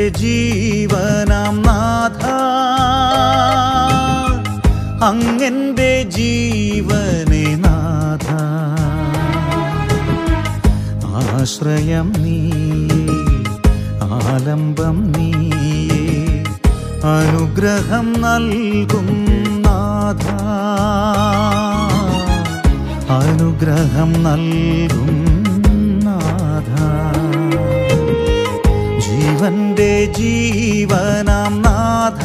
ജീവനാം നാഥ അങ്ങെൻ്റെ ജീവനെ നാഥ ആശ്രയം നീയേ ആലംബം നീയേ അനുഗ്രഹം നൽകും നാഥ അനുഗ്രഹം നൽകും നാഥ ജീവന്റെ ജീവനാം നാഥ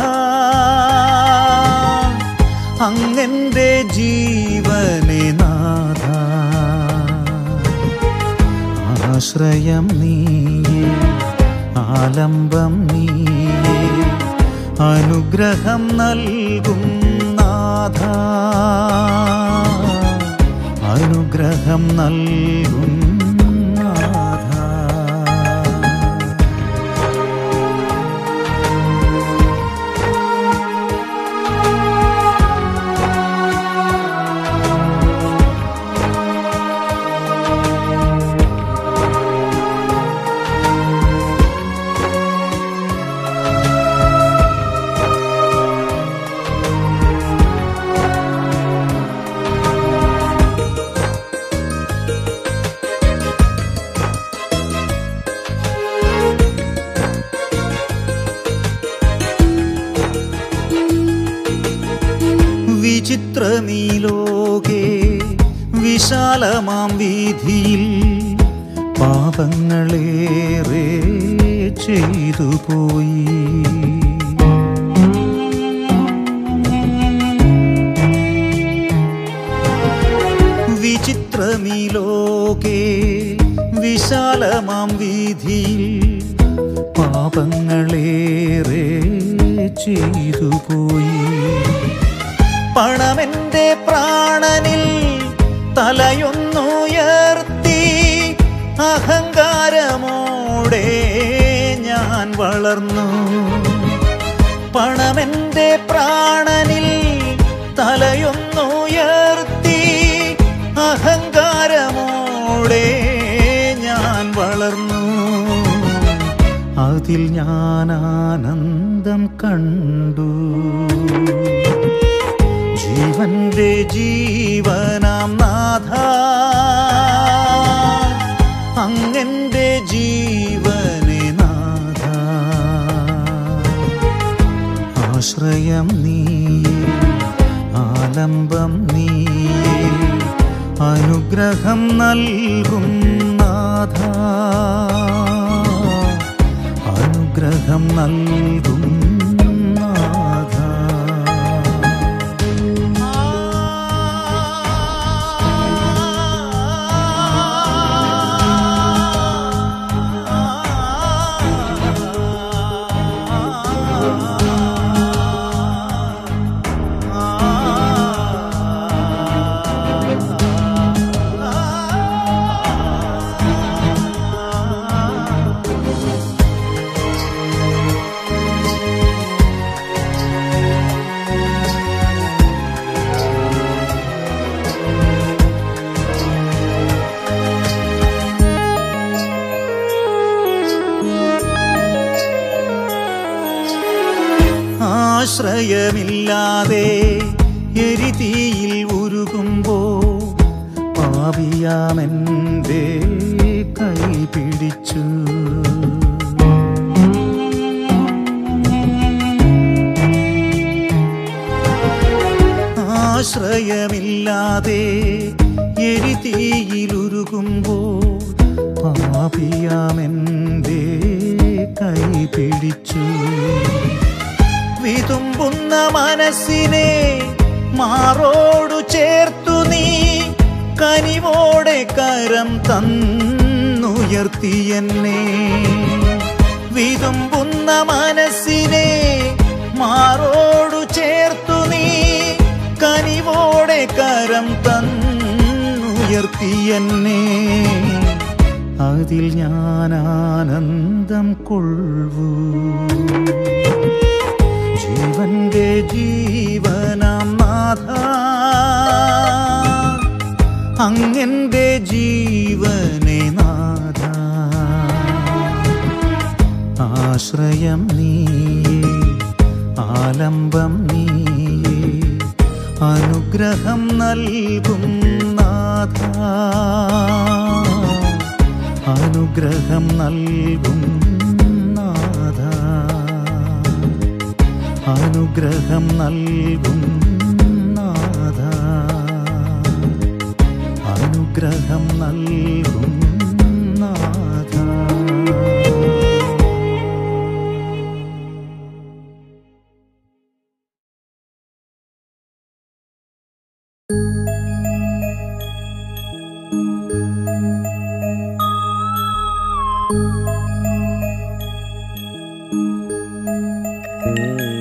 അങ്ങന്റെ ജീവനെ നാഥ ആശ്രയം നീയേ ആലംബം നീയേ അനുഗ്രഹം നൽകും നാഥ അനുഗ്രഹം നൽകും നാഥ വിചിത്രമീ ലോകേ വിശാലമാം വീതിയിൽ പാപങ്ങളേറെ ചെയ്തു പോയി വിചിത്രമീ ലോകേ വിശാലമാം വീതിയിൽ പാപങ്ങളേറെ ചെയ്തു പോയി പണമെന്റെ പ്രാണനിൽ തലയൊന്നുയർത്തി അഹങ്കാരമോടെ ഞാൻ വളർന്നു പണമെന്റെ പ്രാണനിൽ തലയൊന്നുയർത്തി അഹങ്കാരമോടെ ഞാൻ വളർന്നു അതിൽ ഞാൻ ആനന്ദം കണ്ടു ജീവന്റെ ജീവനാം നാഥ അങ്ങന്റെ ജീവനെ നാഥ ആശ്രയം നീയേ ആലംബം നീയേ അനുഗ്രഹം നൽകും നാഥ അനുഗ്രഹം നൽകും നാഥ ആശ്രയമില്ലാതെ എരിതീയിൽ ഉരുകുമ്പോ പാപിയാമെൻ്റെ കൈ പിടിച്ചു ആശ്രയമില്ലാതെ എരിതീയിൽ ഉരുകുമ്പോ പാപിയാമെൻ്റെ കൈ പിടിച്ചു വിതുമ്പുന്ന മനസ്സിനെ മാറോടു ചേർത്തു നീ കനിവോടെ കരം തന്നുയർത്തി എന്നെ വിതുമ്പുന്ന മനസ്സിനെ മാറോടു ചേർത്തു നീ കനിവോടെ കരം തന്നുയർത്തി എന്നെ അതിൽ ഞാൻ ആനന്ദം കൊള്ളൂ ജീവന്റെ ജീവനാം നാഥ അങ്ങന്റെ ജീവനെ നാഥ ആശ്രയം നീയേ ആലംബം നീയേ അനുഗ്രഹം നൽകും നാഥ അനുഗ്രഹം നൽകും നാഥ അനുഗ്രഹം നൽകും നാഥ അനുഗ്രഹം നൽകും നാഥ Mm.